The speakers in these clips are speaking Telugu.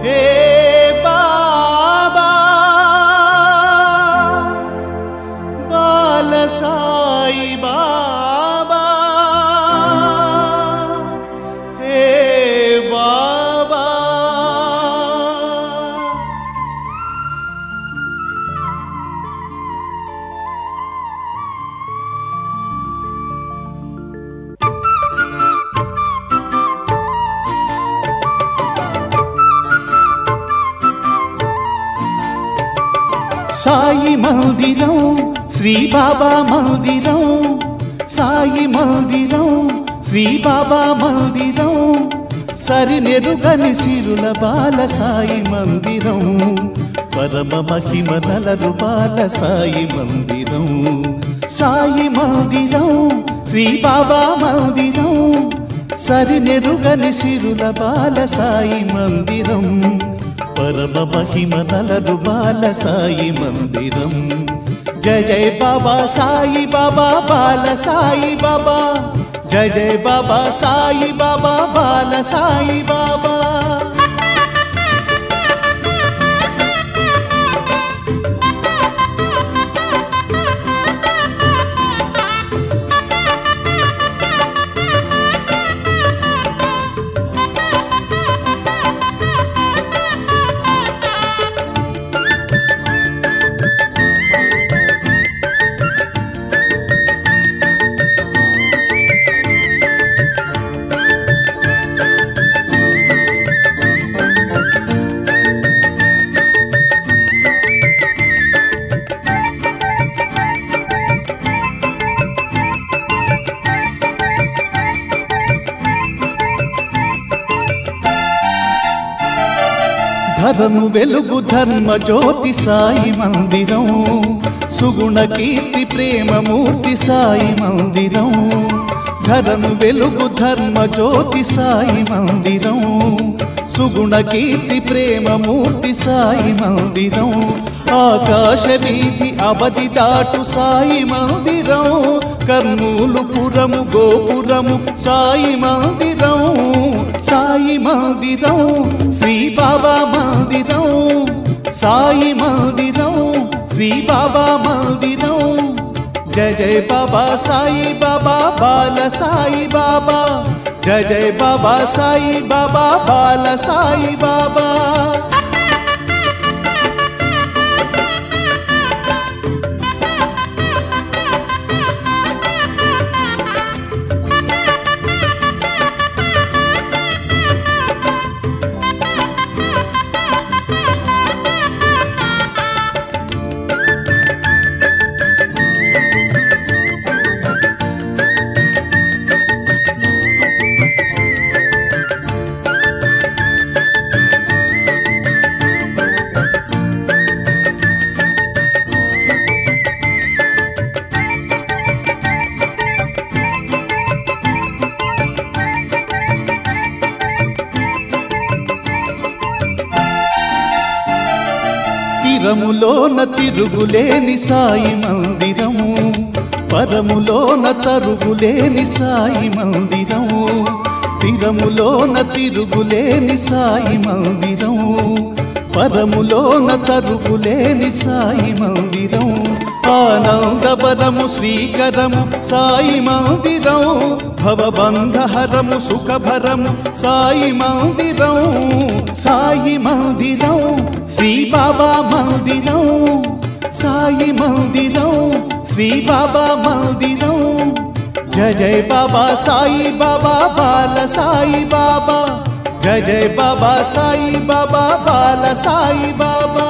హే బాబా బాల సాయి బాబా హే బాబా సాయి మందిరం శ్రీ బాబా మందిరం సాయి మందిరం శ్రీ బాబా మందిరం సరినెరుగని సిరుల బాల సాయి మందిరం పరమ మహిమ నలరు బాల సాయి మందిరం సాయి మందిరం శ్రీ బాబా మందిరం సరినెరుగని సిరుల బాల సాయి మందిరం పరమ మహిమ నలరు బాల సాయి మందిరం జయ జయ బాబా సాయి బాబా బాల సాయి బాబా జయ జయ బాబా సాయి బాబా బాల సాయి బాబా ధరము వెలుగు ధర్మ జ్యోతి సాయి మందిరం సుగుణ కీర్తి ప్రేమ మూర్తి సాయి మందిరం ధరము వెలుగు ధర్మ జ్యోతి సాయి మందిరం సుగుణ కీర్తి ప్రేమ మూర్తి సాయి మందిరం ఆకాశ వీధి అవధి దాటు సాయి మందిరం కర్నూలు పురము గోపురము సాయి మందిరం సాయి మందిరం శ్రీ బాబా మందిరం సాయి మందిరం శ్రీ బాబా మందిరం జయ జయ బాబా సాయి బాబా బాల సాయి బాబా జయ జయ బాబా సాయి బాబా బాల సాయి బాబా తిరములోన తిరుగులేని సాయి మందిరము పరములోన తరుగులేని సాయి మందిరము తిరములోన తిరుగులేని సాయి మందిరం పరములోన తరుగులేని సాయి మందిరం ఆనందవరము శ్రీకరము సాయి మందిరం భవబంధహరము సుఖభరము సాయి మందిరం సాయి మందిరం శ్రీ బాబా మందిరం సాయి మందిరం శ్రీ బాబా మందిరం జయ జయ బాబా సాయి బాబా బాల సాయి బాబా జయ జయ బాబా సాయి బాబా బాల సాయి బాబా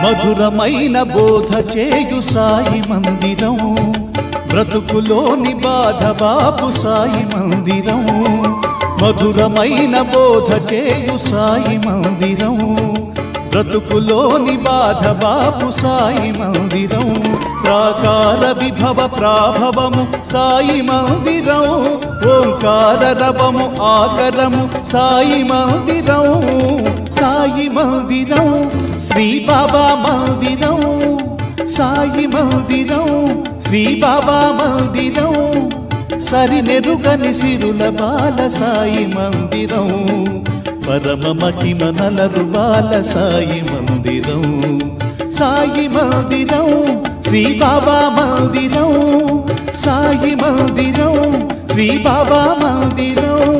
మధురమైన బోధ చేయు సాయి మందిరం బ్రతుకులోని బాధ బాపు సాయి మందిరం మధురమైన బోధ చేయు సాయి మందిరం బ్రతుకులోని బాధ బాపు సాయి మందిరం ప్రాకార విభవ ప్రాభవము సాయి మందిరం ఓంకార రవము ఆకరము సాయి మందిరం సాయి మందిరం శ్రీ బాబా మందిరం సాయి మందిరం శ్రీ బాబా మందిరం సరినెరుగని సిరుల బాల సాయి మందిరం పరమ మహిమ నలరు బాల సాయి మందిరం సాయి మందిరం శ్రీ బాబా మందిరం సాయి మందిరం శ్రీ బాబా మందిరం